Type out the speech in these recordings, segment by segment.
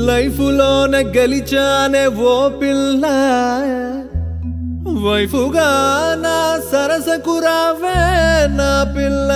life లోన గెలిచానే ఓ పిల్ల వైఫుగా నా సరసకు రావే నా పిల్ల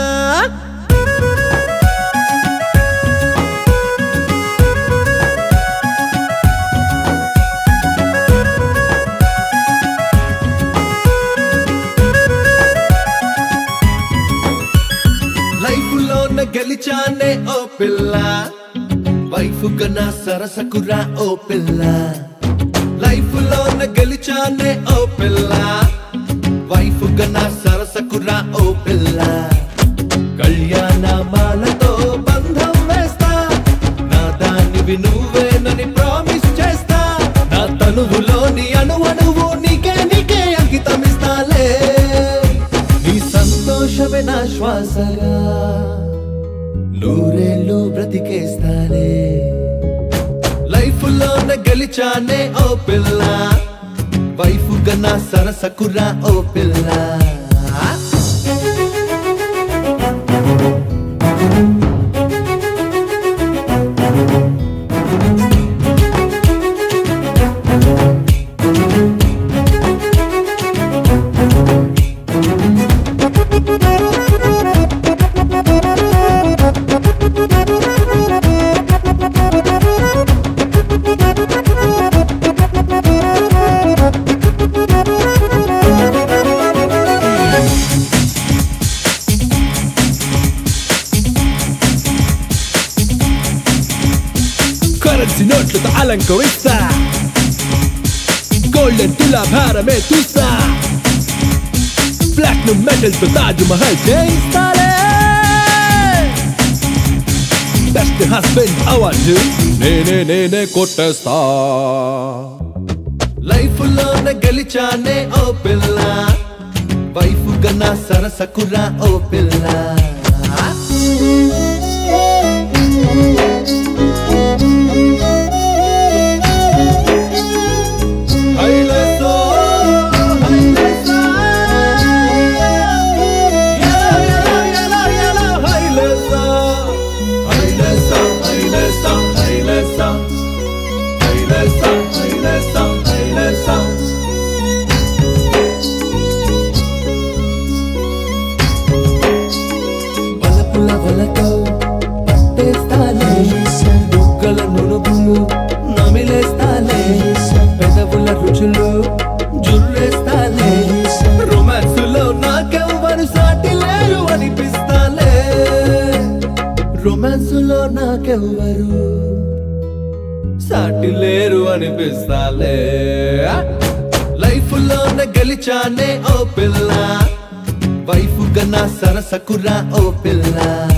లైఫ్ లోన గెలిచానే ఓ పిల్ల వైఫుగా నా సరసకు రా ఓ పిల్ల లైఫ్ లోన గెలిచానే ఓ పిల్ల వైఫుగా నా సరసకు రా ఓ పిల్ల కళ్యాణ మాలతో బంధం వేస్తా నా దానివి నువ్వేనని ప్రామిస్ చేస్తా నా తనువులోని అణువణువు నీకే నీకే అంకితమిస్తాలే నీ సంతోషమే నా శ్వాసగా నూరేళ్ళు బ్రతికేస్తానే లైఫ్ లోన గెలిచానే ఓ పిల్ల వైఫ్ గన్నా సరసకురా ఓ పిల్ల కరెన్సీ నోట్లతో అలంకరిస్తా గోల్డెన్ తులాభారమే చూస్తా ప్లాటినం మెడల్ తో తాజ్ మహల్ చేయిస్తాలే బెస్ట్ హస్బెండ్ అవార్డు నేనే నేనే కొట్టేస్తా లైఫ్ లోన గెలిచానే ఓ పిల్ల వైఫ్ గన్నా సరసకురా ఓ పిల్ల హైలెసో హైలెసో యలా యలా యలా హైలెసో హైలెసో హైలెసో హైలెసో హైలెసో హైలెసో హైలెసో వలపుల వలతో పట్టేస్తాలే బుగ్గల నునుపులు నమిలేస్తాలే పెదవుల రుచులు జుర్రేస్తాలే రొమాన్సులో నాకెవ్వరు సాటి లేరు అనిపిస్తాలే రొమాన్సులో నాకెవ్వరు సాటి లేరు అనిపిస్తాలే లైఫ్ లోన గెలిచానే ఓ పిల్ల వైఫ్ గన్నా సరసకురా ఓ పిల్ల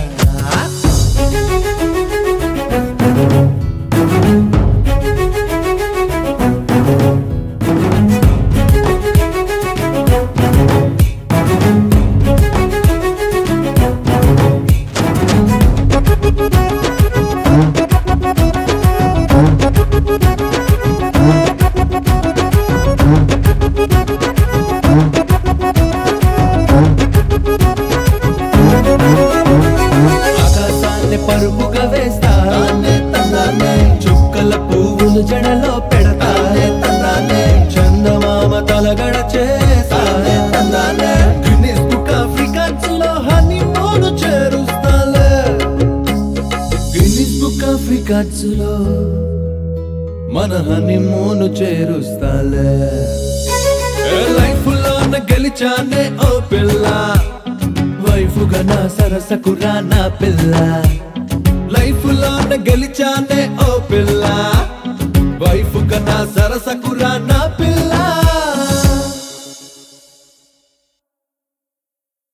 ఆకాశాన్ని పరుగుగా వేస్తానే తన్నానే చుక్కల పువ్వులు జడలో పెడతానే తన్నానే చందమామ తలగడ చేస్తానే తన్నానే గిన్నిస్ బుక్ ఆఫ్ రికార్డ్స్ లో హనీమూన్ చేరుస్తాలే గిన్నిస్ బుక్ ఆఫ్ రికార్డ్స్ లో మన హనీమూన్ చేరుస్తాలే లైఫ్ లోన గెలిచానే ఓ పిల్ల వైఫుగా నా సరసకురా నా పిల్ల లైఫ్ లోన గెలిచానే ఓ పిల్ల వైఫుగా నా సరసకురా నా